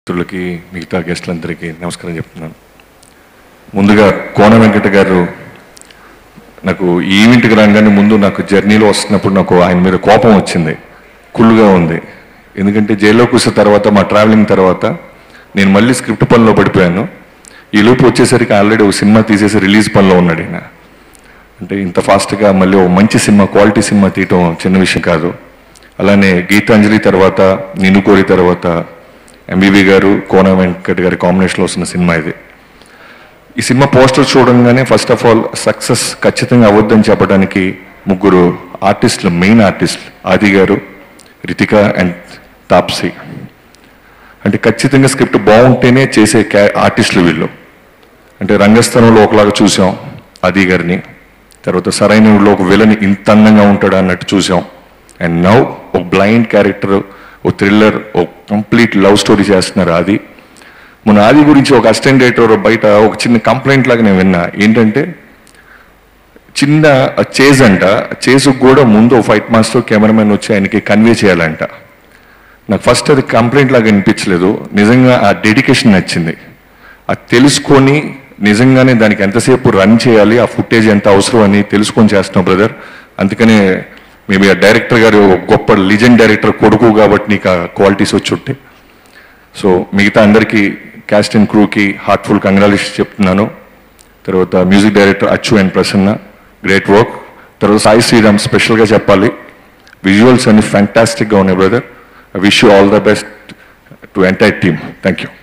మిత్రులకి మిగతా గెస్టులందరికీ నమస్కారం చెప్తున్నాను ముందుగా కోన వెంకట గారు నాకు ఈ ఈవెంట్కి రాగానే ముందు నాకు జర్నీలో వస్తున్నప్పుడు నాకు ఆయన మీద కోపం వచ్చింది కుళ్ళుగా ఉంది ఎందుకంటే జైల్లో కూర్చున్న తర్వాత మా ట్రావెలింగ్ తర్వాత నేను మళ్ళీ స్క్రిప్ట్ పనిలో పడిపోయాను ఈ లోపు వచ్చేసరికి ఆల్రెడీ ఒక సినిమా తీసేసి రిలీజ్ పనిలో ఉన్నాడు ఈయన అంటే ఇంత ఫాస్ట్గా మళ్ళీ ఒక మంచి సినిమా క్వాలిటీ సినిమా తీయటం చిన్న విషయం కాదు అలానే గీతాంజలి తర్వాత నిన్ను కోరి తర్వాత ఎంబీబీ గారు కోన వెంకట్ గారి కాంబినేషన్లో వస్తున్న సినిమా ఇది ఈ సినిమా పోస్టర్ చూడంగానే ఫస్ట్ ఆఫ్ ఆల్ సక్సెస్ ఖచ్చితంగా అవ్వద్దని చెప్పడానికి ముగ్గురు ఆర్టిస్టులు మెయిన్ ఆర్టిస్టులు ఆది గారు రితిక అండ్ తాప్సీ అంటే ఖచ్చితంగా స్క్రిప్ట్ బాగుంటేనే చేసే క్యా ఆర్టిస్టులు వీళ్ళు అంటే రంగస్థలంలో ఒకలాగా చూసాం ఆది గారిని తర్వాత సరైనలో ఒక విలని ఇంత అందంగా ఉంటాడు అన్నట్టు చూసాం అండ్ నౌ ఒక బ్లైండ్ క్యారెక్టర్ ఒక థ్రిల్లర్ ఒక కంప్లీట్ లవ్ స్టోరీ చేస్తున్నారు ఆది మన ఆది గురించి ఒక అసిస్టెంట్ డైరెక్టర్ బయట ఒక చిన్న కంప్లైంట్ లాగా నేను విన్నా ఏంటంటే చిన్న చేజ్ అంట చేజుకు కూడా ముందు ఫైట్ మాస్టర్ కెమెరామెన్ వచ్చి ఆయనకి కన్వే చేయాలంట నాకు ఫస్ట్ అది కంప్లైంట్ లాగా అనిపించలేదు నిజంగా ఆ డెడికేషన్ నచ్చింది అది తెలుసుకొని నిజంగానే దానికి ఎంతసేపు రన్ చేయాలి ఆ ఫుటేజ్ ఎంత అవసరం అని తెలుసుకొని చేస్తున్నాం బ్రదర్ అందుకనే మేబీ ఆ డైరెక్టర్ గారు ఒక గొప్ప లిజెండ్ డైరెక్టర్ కొడుకు కాబట్టి నీకు ఆ క్వాలిటీస్ వచ్చి ఉంటాయి సో మిగతా అందరికీ క్యాస్ట్ అండ్ క్రూకి హార్ట్ఫుల్ కంగ్రాచులేషన్ చెప్తున్నాను తర్వాత music director Achu and Prasanna great work తర్వాత సాయి శ్రీరామ్ స్పెషల్గా చెప్పాలి విజువల్స్ అన్ని ఫ్యాంటాస్టిక్గా ఉన్నాయి brother I wish you all the best to entire team thank you